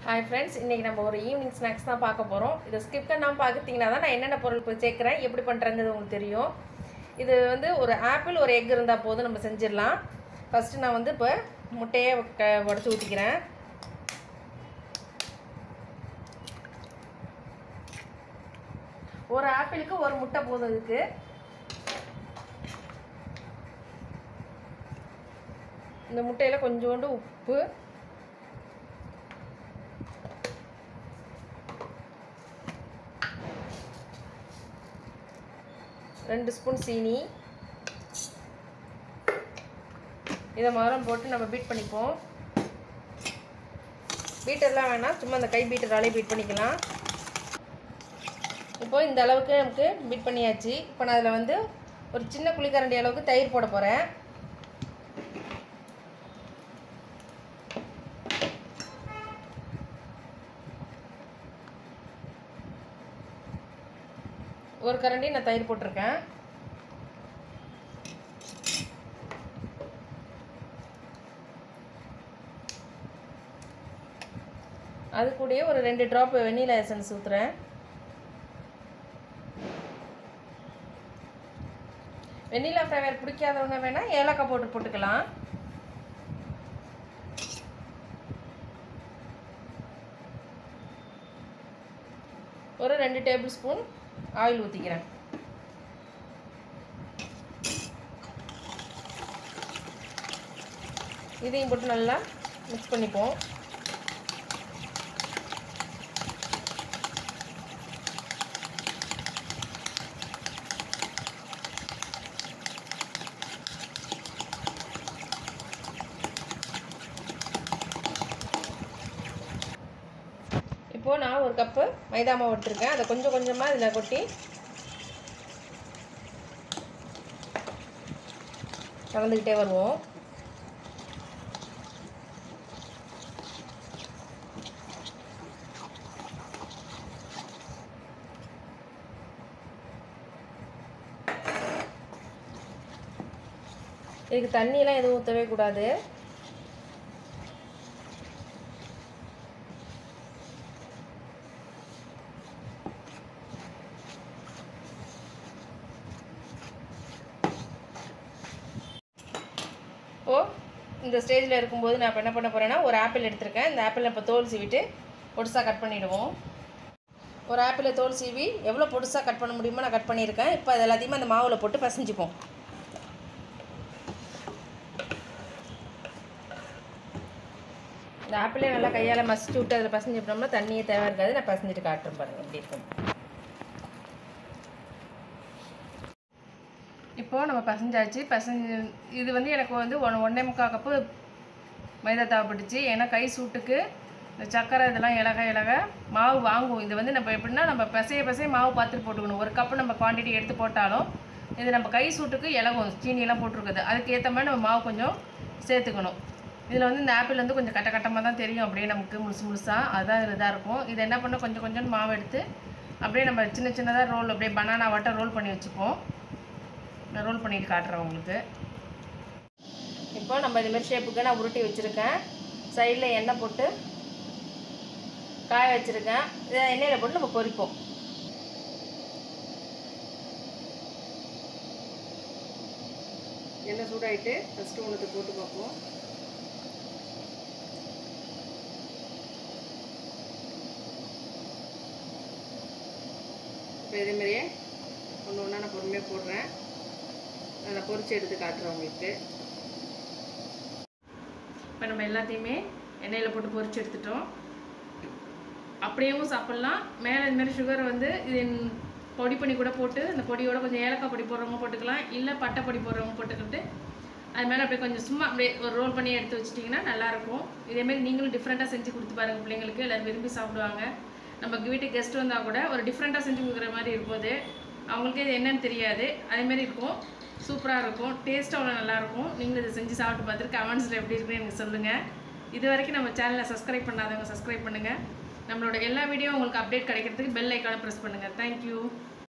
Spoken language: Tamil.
ஹாய் ஃப்ரெண்ட்ஸ் இன்றைக்கி நம்ம ஒரு ஈவினிங் ஸ்நாக்ஸ் தான் பார்க்க போகிறோம் இதை ஸ்கிப் பண்ணாமல் பார்த்துட்டிங்கன்னா தான் நான் என்னென்ன பொருள் போய் சேர்க்குறேன் எப்படி பண்ணுறேங்கிறது உங்களுக்கு தெரியும் இது வந்து ஒரு ஆப்பிள் ஒரு எக் இருந்தால் போதும் நம்ம செஞ்சிடலாம் ஃபஸ்ட்டு நான் வந்து இப்போ முட்டையை க உடச்சி ஊற்றிக்கிறேன் ஒரு ஆப்பிளுக்கு ஒரு முட்டை போதும் இதுக்கு இந்த முட்டையில் கொஞ்சோண்டு உப்பு ரெண்டு ஸ்பூன் சீனி இதை மரம் போட்டு நம்ம பீட் பண்ணிப்போம் பீட்டர்லாம் வேணாம் சும்மா அந்த கை பீட்டராலே பீட் பண்ணிக்கலாம் இப்போ இந்த அளவுக்கு நமக்கு பீட் பண்ணியாச்சு இப்போ நான் அதில் வந்து ஒரு சின்ன குழிக்கரண்டி அளவுக்கு தயிர் போட போகிறேன் ஒரு கரண்டி நான் தயிர் போட்டிருக்கேன் அது கூடயே ஒரு ரெண்டு ட்ராப் வெண்ணிலா எசன்ஸ் ஊற்றுறேன் வெண்ணிலா ஃப்ளேவர் பிடிக்காதவங்க வேணால் ஏலக்காய் போட்டு போட்டுக்கலாம் ஒரு ரெண்டு டேபிள் ஸ்பூன் ஆயில் ஊற்றிக்கிறேன் இதையும் போட்டு நல்லா மிக்ஸ் பண்ணிப்போம் இப்போது நான் ஒரு கப்பு மைதா மாவு எடுத்துருக்கேன் அதை கொஞ்சம் கொஞ்சமாக இதில் கொட்டி கலந்துக்கிட்டே வருவோம் இதுக்கு தண்ணியெலாம் எதுவும் ஊற்றவே கூடாது இப்போது இந்த ஸ்டேஜில் இருக்கும்போது நான் இப்போ என்ன பண்ண போகிறேன்னா ஒரு ஆப்பிள் எடுத்திருக்கேன் இந்த ஆப்பிளை இப்போ தோல் சீவிட்டு பொடுசாக கட் பண்ணிவிடுவோம் ஒரு ஆப்பிளை தோல் சீவி எவ்வளோ பொடுசாக கட் பண்ண முடியுமோ நான் கட் பண்ணியிருக்கேன் இப்போ அது எல்லாத்தையுமே அந்த மாவில் போட்டு பசைஞ்சுப்போம் இந்த ஆப்பிளே நல்லா கையால் மசிச்சு விட்டு அதில் பசஞ்சுட்டோம்னா தண்ணியே தேவை இருக்காது நான் பசஞ்சிட்டு காட்டுறேன் பாருங்கள் எப்படி இருக்கும் இப்போது நம்ம பசஞ்சாச்சு பசஞ்சு இது வந்து எனக்கு வந்து ஒன் ஒன்றே முக்கால் கப்பு மைதா தேவைப்பட்டுச்சு ஏன்னா கை சூட்டுக்கு இந்த சக்கரை இதெல்லாம் இலக இலக மாவு வாங்குவோம் இது வந்து நம்ம எப்படின்னா நம்ம பசைய பசைய மாவு பார்த்துட்டு போட்டுக்கணும் ஒரு கப்பு நம்ம குவான்டிட்டி எடுத்து போட்டாலும் இது நம்ம கை சூட்டுக்கு இலகும் சீனியெல்லாம் போட்டிருக்குது அதுக்கு ஏற்ற மாதிரி நம்ம மாவு கொஞ்சம் சேர்த்துக்கணும் இதில் வந்து இந்த ஆப்பிள் வந்து கொஞ்சம் கட்ட கட்டமாக தான் தெரியும் அப்படியே நமக்கு முழுசு முழுசாக அதுதான் இதில் இதாக இருக்கும் இதை என்ன பண்ண கொஞ்சம் கொஞ்சம் மாவு எடுத்து அப்படியே நம்ம சின்ன சின்னதாக ரோல் அப்படியே பனானா வட்டம் ரோல் பண்ணி வச்சுப்போம் நான் ரோல் பண்ணிட்டு காட்டுறேன் உங்களுக்கு இப்போ நம்ம இதுமாரி ஷேப்புக்கு நான் உருட்டி வச்சுருக்கேன் சைடில் எண்ணெய் போட்டு காய வச்சுருக்கேன் இதை எண்ணெயில் போட்டு நம்ம பொரிப்போம் எண்ணெய் சூடாயிட்டு ஃபஸ்ட்டு ஒன்றுத்தை போட்டு பார்ப்போம் இப்போ இதேமாரியே ஒன்று ஒன்றா நான் பொறுமையாக போடுறேன் அதை பொரிச்சு எடுத்து காட்டுறேன் உங்களுக்கு இப்போ நம்ம எல்லாத்தையுமே எண்ணெயில் போட்டு பொரிச்சு எடுத்துட்டோம் அப்படியேவும் சாப்பிட்லாம் மேலே இதுமாரி சுகரை வந்து இது பொடி பண்ணி கூட போட்டு அந்த பொடியோட கொஞ்சம் ஏலக்காய் பொடி போடுறவங்க போட்டுக்கலாம் இல்லை பட்டை பொடி போடுறவங்க போட்டுக்கிட்டு அது மேலே அப்படியே கொஞ்சம் சும்மா அப்படியே ஒரு ரோல் பண்ணி எடுத்து வச்சிட்டிங்கன்னா நல்லாயிருக்கும் இதேமாரி நீங்களும் டிஃப்ரெண்ட்டாக செஞ்சு கொடுத்து பாருங்கள் பிள்ளைங்களுக்கு எல்லோரும் விரும்பி சாப்பிடுவாங்க நம்ம வீட்டுக்கு கெஸ்ட் வந்தால் கூட ஒரு டிஃப்ரெண்ட்டாக செஞ்சு கொடுக்குற மாதிரி இருக்கும் அவங்களுக்கு இது என்னன்னு தெரியாது அதேமாரி இருக்கும் சூப்பராக இருக்கும் டேஸ்ட்டும் அவ்வளோ நல்லாயிருக்கும் நீங்களும் இதை செஞ்சு சாப்பிட்டு பார்த்துட்டு கமெண்ட்ஸில் எப்படி இருக்குன்னு எனக்கு சொல்லுங்கள் இது வரைக்கும் நம்ம சேனலை சப்ஸ்கிரைப் பண்ணாதவங்க சப்ஸ்கிரைப் பண்ணுங்கள் நம்மளோட எல்லா வீடியோ உங்களுக்கு அப்டேட் கிடைக்கிறதுக்கு பெல் ஐக்கானை ப்ரெஸ் பண்ணுங்கள் தேங்க்யூ